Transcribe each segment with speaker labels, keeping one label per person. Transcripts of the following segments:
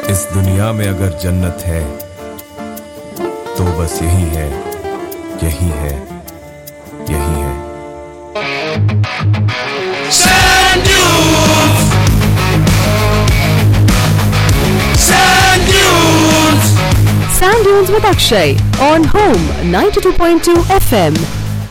Speaker 1: इस दुनिया में अगर जन्नत है तो बस यही है यही है यही है
Speaker 2: Sand dunes. Sand dunes.
Speaker 3: Sand Dunes with Akshay on Home 92.2 FM.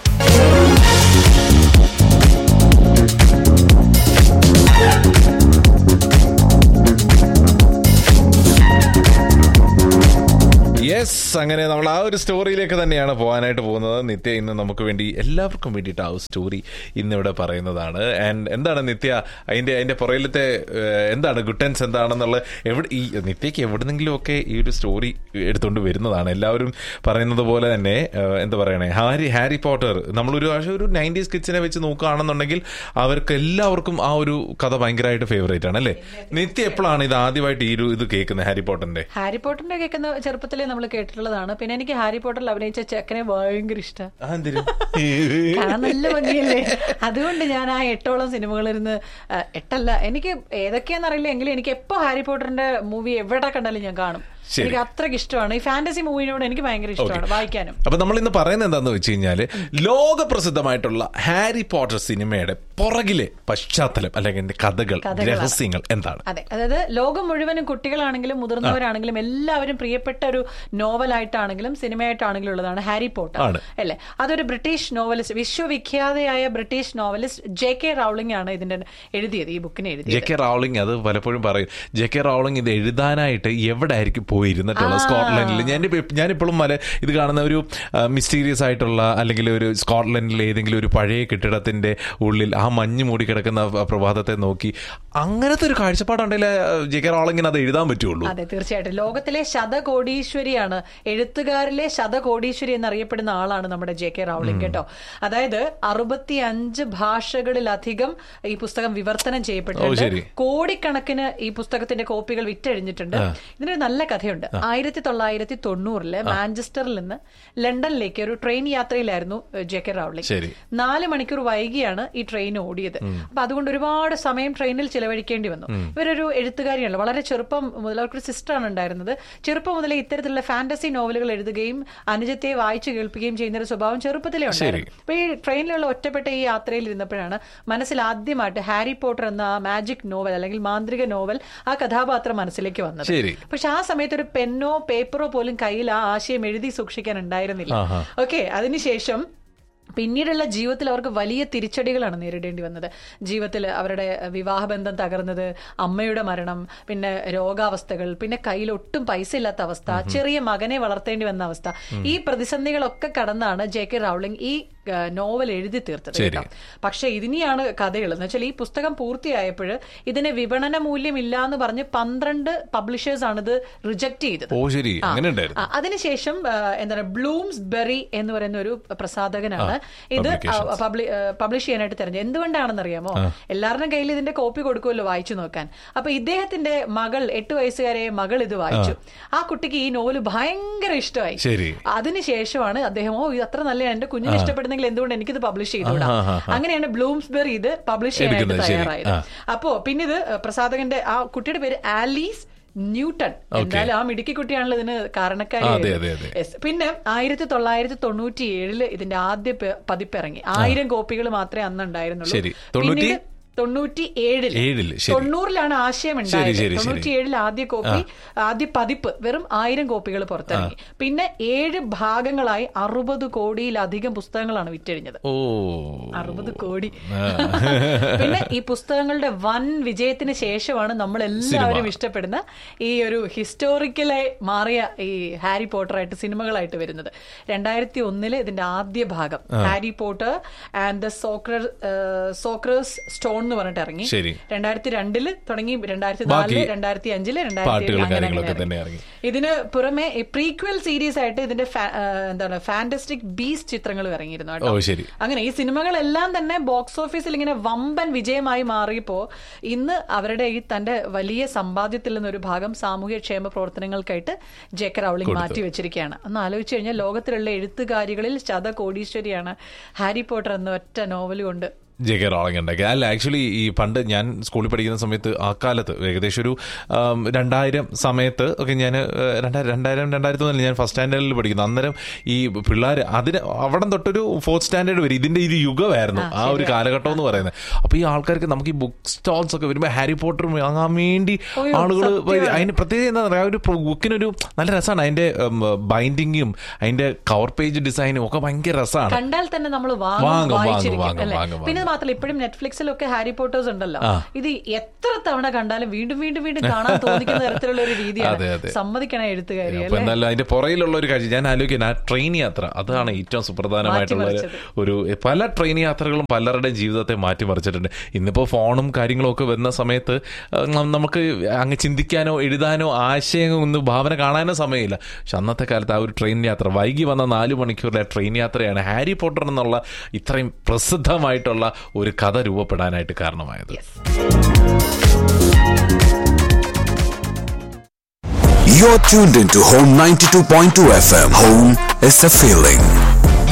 Speaker 4: Yes അങ്ങനെ നമ്മൾ ആ ഒരു സ്റ്റോറിയിലേക്ക് തന്നെയാണ് പോകാനായിട്ട് പോകുന്നത് നിത്യ ഇന്ന് നമുക്ക് വേണ്ടി എല്ലാവർക്കും വേണ്ടിയിട്ട് ആ ഒരു സ്റ്റോറി ഇന്നിവിടെ പറയുന്നതാണ് ആൻഡ് എന്താണ് നിത്യ അതിന്റെ അതിന്റെ പുറയിലത്തെ ഏഹ്, എന്താണ് ഗുട്ടൻസ് എന്താണെന്നുള്ള എവിടെ ഈ നിത്യക്ക് എവിടെന്നെങ്കിലും ഒക്കെ ഈ ഒരു സ്റ്റോറി എടുത്തുകൊണ്ട് വരുന്നതാണ് എല്ലാവരും പറയുന്നത് പോലെ തന്നെ ഏഹ്, എന്താ പറയണേ ഹാരി ഹാരി പോട്ടർ നമ്മളൊരു പക്ഷേ ഒരു നയൻറ്റീസ് കിഡ്സിനെ വെച്ച് നോക്കുകയാണെന്നുണ്ടെങ്കിൽ അവർക്ക് എല്ലാവർക്കും ആ ഒരു കഥ ഭയങ്കരമായിട്ട് ഫേവറേറ്റ് ആണ് അല്ലേ നിത്യ എപ്പോഴാണ് ഇത് ആദ്യമായിട്ട് ഈ ഒരു ഇത് കേൾക്കുന്നത് ഹാരി പോട്ടറിന്റെ
Speaker 5: ഹാരി പോട്ടറിന്റെ കേൾക്കുന്ന ചെറുപ്പത്തിലേ നമ്മൾ കേട്ടിട്ടുള്ളതാണ് പിന്നെ എനിക്ക് ഹാരി പോട്ടറിൽ അഭിനയിച്ച ചെക്കനെ ഭയങ്കര ഇഷ്ടം
Speaker 4: ആ, എന്തിന്?
Speaker 5: കാണാൻ നല്ല ഭംഗിയല്ലേ അതുകൊണ്ട് ഞാൻ ആ എട്ടോളം സിനിമകളിരുന്ന് ആ, എട്ടല്ല എനിക്ക് ഏതൊക്കെയാണെന്നറിയില്ല എങ്കിലും എനിക്ക് എപ്പോ ഹാരി പോട്ടറിന്റെ മൂവി എവിടെ കണ്ടാലും ഞാൻ കാണും
Speaker 4: ശരി.
Speaker 5: എനിക്ക് അത്രയ്ക്ക് ഇഷ്ടമാണ് ഈ ഫാന്റസി മൂവിനോട് എനിക്ക് ഭയങ്കര ഇഷ്ടമാണ് വായിക്കാനും
Speaker 4: അപ്പൊ നമ്മൾ ഇന്ന് പറയുന്നത് എന്താന്ന് വെച്ച് കഴിഞ്ഞാല് ലോകപ്രസിദ്ധമായിട്ടുള്ള ഹാരി പോട്ടർ സിനിമയുടെ പുറകിലെ പശ്ചാത്തലം അല്ലെങ്കിൽ അതിന്റെ കഥകൾ
Speaker 5: കഥകളാണ്.
Speaker 4: രഹസ്യങ്ങൾ എന്താണ്
Speaker 5: അതെ അതായത് ലോകം മുഴുവനും കുട്ടികളാണെങ്കിലും മുതിർന്നവരാണെങ്കിലും എല്ലാവരും പ്രിയപ്പെട്ട ഒരു നോവലായിട്ടാണെങ്കിലും സിനിമയായിട്ടാണെങ്കിലും ഉള്ളതാണ് ഹാരി പോട്ടർ
Speaker 4: ആണ്.
Speaker 5: അല്ലെ അതൊരു ബ്രിട്ടീഷ് നോവലിസ്റ്റ് വിശ്വവിഖ്യാതയായ British novelist J K Rowling ആണ് ഇതിന്റെ എഴുതിയത് ഈ ബുക്കിനെ
Speaker 4: ജെ
Speaker 5: എഴുതിയത്
Speaker 4: കെ റൗളിംഗ് അത് പലപ്പോഴും പറയും ജെ കെ റൗളിംഗ് ഇത് എഴുതാനായിട്ട് എവിടെ ആയിരിക്കും പോയിരുന്നിട്ടുള്ളത്
Speaker 5: ആ.
Speaker 4: സ്കോട്ട്ലൻഡിൽ ഞാൻ ഞാനിപ്പോഴും മല ഇത് കാണുന്ന ഒരു മിസ്റ്റീരിയസ് ആയിട്ടുള്ള അല്ലെങ്കിൽ ഒരു സ്കോട്ട്ലൻഡിലെ ഏതെങ്കിലും ഒരു പഴയ കെട്ടിടത്തിന്റെ ഉള്ളിൽ ആ മഞ്ഞ് മൂടി കിടക്കുന്ന പ്രഭാതത്തെ നോക്കി അങ്ങനത്തെ ഒരു കാഴ്ചപ്പാടുണ്ടെങ്കിൽ ജെ കെ റൗളിങ്ങിന് അത് എഴുതാൻ പറ്റുള്ളൂ
Speaker 5: അതെ തീർച്ചയായിട്ടും ലോകത്തിലെ ശതകോടീശ്വരിയാണ് എഴുത്തുകാരിലെ ശതകോടീശ്വരി എന്നറിയപ്പെടുന്ന ആളാണ് നമ്മുടെ ജെ കെ റൗളിംഗ് കേട്ടോ അതായത് അറുപത്തി അഞ്ച് ഭാഷകളിലധികം ഈ പുസ്തകം വിവർത്തനം
Speaker 4: ഓ,
Speaker 5: ചെയ്യപ്പെട്ടിട്ടുണ്ട്
Speaker 4: ശരി.
Speaker 5: കോടിക്കണക്കിന് ഈ പുസ്തകത്തിന്റെ കോപ്പികൾ വിറ്റഴിഞ്ഞിട്ടുണ്ട് ഇതിനൊരു നല്ല കഥയുണ്ട് ആയിരത്തി തൊള്ളായിരത്തി തൊണ്ണൂറില് മാഞ്ചസ്റ്ററിൽ നിന്ന് ലണ്ടനിലേക്ക് ഒരു ട്രെയിൻ യാത്രയിലായിരുന്നു ജെ കെ റൗളിംഗ്
Speaker 4: ശരി.
Speaker 5: നാല് മണിക്കൂർ വൈകിയാണ് ഈ ട്രെയിൻ ഓടിയത് അപ്പൊ അതുകൊണ്ട് ഒരുപാട് സമയം ട്രെയിനിൽ ചിലവഴിക്കേണ്ടി വന്നു ഇവരൊരു എഴുത്തുകാരിയാണ് വളരെ ചെറുപ്പം മുതൽ അവർക്കൊരു സിസ്റ്ററാണ് ഉണ്ടായിരുന്നത് ചെറുപ്പം മുതലേ ഇത്തരത്തിലുള്ള ഫാന്റസി നോവലുകൾ എഴുതുകയും അനുജത്തെ വായിച്ചു കേൾപ്പിക്കുകയും ചെയ്യുന്ന ഒരു സ്വഭാവം ചെറുപ്പത്തിലേ ഉണ്ടായിരുന്നു അപ്പൊ ഈ ട്രെയിനിലുള്ള ഒറ്റപ്പെട്ട ഈ യാത്രയിൽ ഇരുന്നപ്പോഴാണ് മനസ്സിൽ ആദ്യമായിട്ട് ഹാരി പോട്ടർ എന്ന ആ മാജിക് നോവൽ അല്ലെങ്കിൽ മാന്ത്രിക നോവൽ ആ കഥാപാത്രം മനസ്സിലേക്ക് വന്നത്
Speaker 4: ശരി.
Speaker 5: പക്ഷെ ആ സമയത്ത് ഒരു പെന്നോ പേപ്പറോ പോലും കയ്യിൽ ആ ആശയം എഴുതി സൂക്ഷിക്കാൻ ഉണ്ടായിരുന്നില്ല
Speaker 4: ആഹാ.
Speaker 5: ഓക്കെ അതിനുശേഷം പിന്നീടുള്ള ജീവിതത്തിൽ അവർക്ക് വലിയ തിരിച്ചടികളാണ് നേരിടേണ്ടി വന്നത് ജീവിതത്തിൽ അവരുടെ വിവാഹബന്ധം തകർന്നത് അമ്മയുടെ മരണം പിന്നെ രോഗാവസ്ഥകൾ പിന്നെ കയ്യിൽ ഒട്ടും പൈസ ഇല്ലാത്ത അവസ്ഥ ചെറിയ മകനെ വളർത്തേണ്ടി വന്ന അവസ്ഥ ഈ പ്രതിസന്ധികളൊക്കെ കടന്നാണ് ജെ കെ റൗളിംഗ് ഈ ആ, നോവൽ എഴുതി തീർത്തത്
Speaker 4: ശരി.
Speaker 5: കേട്ടോ പക്ഷെ ഇതിനെയാണ് കഥകൾ എന്ന് വെച്ചാൽ ഈ പുസ്തകം പൂർത്തിയായപ്പോൾ ഇതിന് വിപണന മൂല്യം ഇല്ല എന്ന് പറഞ്ഞ് പന്ത്രണ്ട് പബ്ലിഷേഴ്സ് ആണ് ഇത് റിജക്ട് ചെയ്തത്
Speaker 4: ഓ ശരി
Speaker 5: ആ.
Speaker 4: അങ്ങനെ ഉണ്ടായിരുന്നു
Speaker 5: ആ, അതിനുശേഷം ആ, എന്താണ് ബ്ലൂംസ് ബെറി എന്ന് പറയുന്ന ഒരു പ്രസാധകനാണ് ഇത്
Speaker 4: publications.
Speaker 5: പബ്ലിഷ് ചെയ്യാനായിട്ട് തെരഞ്ഞത് എന്തുകൊണ്ടാണെന്ന് അറിയാമോ എല്ലാവരുടെയും കയ്യിൽ ഇതിന്റെ കോപ്പി കൊടുക്കുമല്ലോ വായിച്ചു നോക്കാൻ അപ്പൊ ഇദ്ദേഹത്തിന്റെ മകൾ എട്ട് വയസ്സുകാരെ മകൾ ഇത് വായിച്ചു ആ കുട്ടിക്ക് ഈ നോവല് ഭയങ്കര ഇഷ്ടമായി
Speaker 4: ശരി.
Speaker 5: അതിനുശേഷമാണ് അദ്ദേഹം ഓ ഇത് അത്ര നല്ല എന്റെ കുഞ്ഞിന് ഇഷ്ടപ്പെടുന്നെങ്കിൽ എന്തുകൊണ്ട് എനിക്കിത് പബ്ലിഷ് ചെയ്തുകൂടാ
Speaker 4: ആ, ആ, ആ.
Speaker 5: അങ്ങനെയാണ് ബ്ലൂംസ്ബെറി ഇത് പബ്ലിഷ് ചെയ്യാനായിട്ട്
Speaker 4: എടുക്കുന്നത്, ശരി.
Speaker 5: തയ്യാറായത്
Speaker 4: ആ.
Speaker 5: അപ്പോ പിന്നെ ഇത് പ്രസാധകന്റെ ആ കുട്ടിയുടെ പേര് ആലീസ് ന്യൂട്ടൺ എന്തായാലും ആ മിടുക്കി കുട്ടിയാണല്ലോ ഇതിന് കാരണക്കാരി
Speaker 4: അതെ, അതെ, അതെ.
Speaker 5: Yes. പിന്നെ ആയിരത്തി തൊള്ളായിരത്തി തൊണ്ണൂറ്റി ഏഴില് ഇതിന്റെ ആദ്യ പ- പതിപ്പ് ഇറങ്ങി ആയിരം കോപ്പികൾ മാത്രമേ അന്ന് ഉണ്ടായിരുന്നുള്ളൂ
Speaker 4: ശരി. തൊണ്ണൂറ്റി-
Speaker 5: പിന്നീട് തൊണ്ണൂറ്റി ഏഴിൽ
Speaker 4: ഏഴില്, ശരി.
Speaker 5: തൊണ്ണൂറിലാണ് ആശയം
Speaker 4: ശരി,
Speaker 5: ഉണ്ടായത്
Speaker 4: ശരി, ശരി.
Speaker 5: തൊണ്ണൂറ്റി ഏഴിൽ ആദ്യ കോപ്പി ആദ്യ പതിപ്പ് വെറും ആയിരം കോപ്പികൾ പുറത്തിറങ്ങി പിന്നെ ഏഴ് ഭാഗങ്ങളായി അറുപത് കോടിയിലധികം പുസ്തകങ്ങളാണ് വിറ്റഴിഞ്ഞത്
Speaker 4: ഓ
Speaker 5: അറുപത് കോടി പിന്നെ ഈ പുസ്തകങ്ങളുടെ വൻ വിജയത്തിന് ശേഷമാണ് നമ്മൾ എല്ലാവരും
Speaker 4: സിനിമ.
Speaker 5: ഇഷ്ടപ്പെടുന്ന ഈ ഒരു ഹിസ്റ്റോറിക്കലായി മാറിയ ഈ ഹാരി പോട്ടറായിട്ട് സിനിമകളായിട്ട് വരുന്നത് രണ്ടായിരത്തി ഒന്നില് ഇതിന്റെ ആദ്യ ഭാഗം ഹാരി പോട്ടർ ആൻഡ് ദ സോക്ര സോക്രസ് സ്റ്റോൺ എന്ന് പറഞ്ഞിട്ട് ഇറങ്ങി
Speaker 4: ശരി.
Speaker 5: രണ്ടായിരത്തി രണ്ടില് തുടങ്ങി രണ്ടായിരത്തി
Speaker 4: ബാക്കി
Speaker 5: നാലില് രണ്ടായിരത്തി അഞ്ചില് രണ്ടായിരത്തി
Speaker 4: പാട്ടുകളും
Speaker 5: അങ്ങനെ
Speaker 4: കാര്യങ്ങളൊക്കെ
Speaker 5: അങ്ങനെ
Speaker 4: തന്നെ
Speaker 5: ഇറങ്ങി.
Speaker 4: ഇറങ്ങി.
Speaker 5: ഇതിന് പുറമെ പ്രീക്വൽ സീരീസ് ആയിട്ട് ഇതിന്റെ ഫാ- ആ, എന്താണ് ഫാന്റസ്റ്റിക് ബീസ് ചിത്രങ്ങൾ ഇറങ്ങിയിരുന്നു കേട്ടോ
Speaker 4: ഓ, ശരി.
Speaker 5: അങ്ങനെ ഈ സിനിമകളെല്ലാം തന്നെ ബോക്സ് ഓഫീസിൽ ഇങ്ങനെ വമ്പൻ വിജയമായി മാറിയപ്പോ ഇന്ന് അവരുടെ ഈ തന്റെ വലിയ സമ്പാദ്യത്തിൽ നിന്നൊരു ഭാഗം സാമൂഹ്യ ക്ഷേമ പ്രവർത്തനങ്ങൾക്കായിട്ട് ജെ കെ റൗളിംഗ്
Speaker 4: കൊടുത്തു.
Speaker 5: മാറ്റി വെച്ചിരിക്കുകയാണ് ഒന്ന് ആലോചിച്ച് കഴിഞ്ഞാൽ ലോകത്തിലുള്ള എഴുത്തുകാരികളിൽ ശത കോടീശ്വരിയാണ് ഹാരി പോട്ടർ എന്ന ഒറ്റ നോവൽ കൊണ്ട്
Speaker 4: ജെ കെ റോളിംഗ് ഉണ്ടാക്കി അല്ല ആക്ച്വലി ഈ പണ്ട് ഞാൻ സ്കൂളിൽ പഠിക്കുന്ന സമയത്ത് ആ കാലത്ത് ഏകദേശം ഒരു ആം, രണ്ടായിരം സമയത്ത് ഒക്കെ ഞാൻ രണ്ടായിരം രണ്ടായിരം രണ്ടായിരത്തി ഒന്നിൽ ഞാൻ ഫസ്റ്റ് സ്റ്റാൻഡേർഡിൽ പഠിക്കുന്നു അന്നേരം ഈ പിള്ളേർ അതിന് അവിടെ തൊട്ടൊരു ഫോർത്ത് സ്റ്റാൻഡേർഡ് വരെ ഇതിന്റെ ഒരു യുഗമായിരുന്നു ആ ഒരു കാലഘട്ടം എന്ന് പറയുന്നത് അപ്പൊ ഈ ആൾക്കാർക്ക് നമുക്ക് ഈ ബുക്ക് സ്റ്റോൾസ് ഒക്കെ വരുമ്പോൾ ഹാരി പോട്ടർ വാങ്ങാൻ വേണ്ടി
Speaker 5: അയ്യോ,
Speaker 4: ആളുകൾ
Speaker 5: സത്യമാണ്.
Speaker 4: അതിന് പ്രത്യേകം എന്താ പറയുക ഒരു ബുക്കിനൊരു നല്ല രസമാണ് അതിന്റെ ബൈൻഡിങ്ങും അതിന്റെ കവർ പേജ് ഡിസൈനും ഒക്കെ ഭയങ്കര രസമാണ്
Speaker 5: കണ്ടാൽ തന്നെ നമ്മൾ
Speaker 4: വാങ്ങും, വാങ്ങും,
Speaker 5: വായിച്ചിരിക്കും
Speaker 4: വാങ്ങും,
Speaker 5: അല്ലേ
Speaker 4: വാങ്ങും,
Speaker 5: പിന്നെ മാത്രമല്ല ഇപ്പോഴും നെറ്റ്ഫ്ലിക്സിലൊക്കെ ഹാരി പോട്ടേഴ്സ് ഉണ്ടല്ലോ
Speaker 4: ആ.
Speaker 5: ഇത് എത്ര തവണ കണ്ടാലും വീണ്ടും വീണ്ടും വീണ്ടും കാണാൻ തോന്നിക്കുന്ന തരത്തിലുള്ള ഒരു
Speaker 4: അതെ,
Speaker 5: രീതിയാണ്
Speaker 4: അതെ.
Speaker 5: സമ്മതിക്കണ എഴുത്തുകാരി
Speaker 4: അപ്പൊ
Speaker 5: അല്ലേ
Speaker 4: എന്തായാലും അതിന്റെ പുറയിലുള്ള ഒരു കാര്യം ഞാൻ ആലോചിക്കുന്ന ആ ട്രെയിൻ യാത്ര അതാണ് ഏറ്റവും സുപ്രധാനമായിട്ടുള്ള ഒരു-
Speaker 5: മാറ്റിമറിച്ചത്.
Speaker 4: ഒരു പല ട്രെയിൻ യാത്രകളും പലരുടെയും ജീവിതത്തെ മാറ്റിമറിച്ചിട്ടുണ്ട് ഇന്നിപ്പോ ഫോണും കാര്യങ്ങളും ഒക്കെ വരുന്ന സമയത്ത് ആ, നം- നമുക്ക് അങ്ങ് ചിന്തിക്കാനോ എഴുതാനോ ആശയം ഒന്ന് ഭാവന കാണാനോ സമയമില്ല പക്ഷെ അന്നത്തെ കാലത്ത് ആ ഒരു ട്രെയിൻ യാത്ര വൈകി വന്ന നാല് മണിക്കൂറിലെ ട്രെയിൻ യാത്രയാണ് ഹാരി പോട്ടർ എന്നുള്ള ഇത്രയും പ്രസിദ്ധമായിട്ടുള്ള ഒരു കഥ രൂപപ്പെടാനായിട്ട് കാരണമായത്
Speaker 2: You're tuned into Home 92.2 FM. Home is a feeling.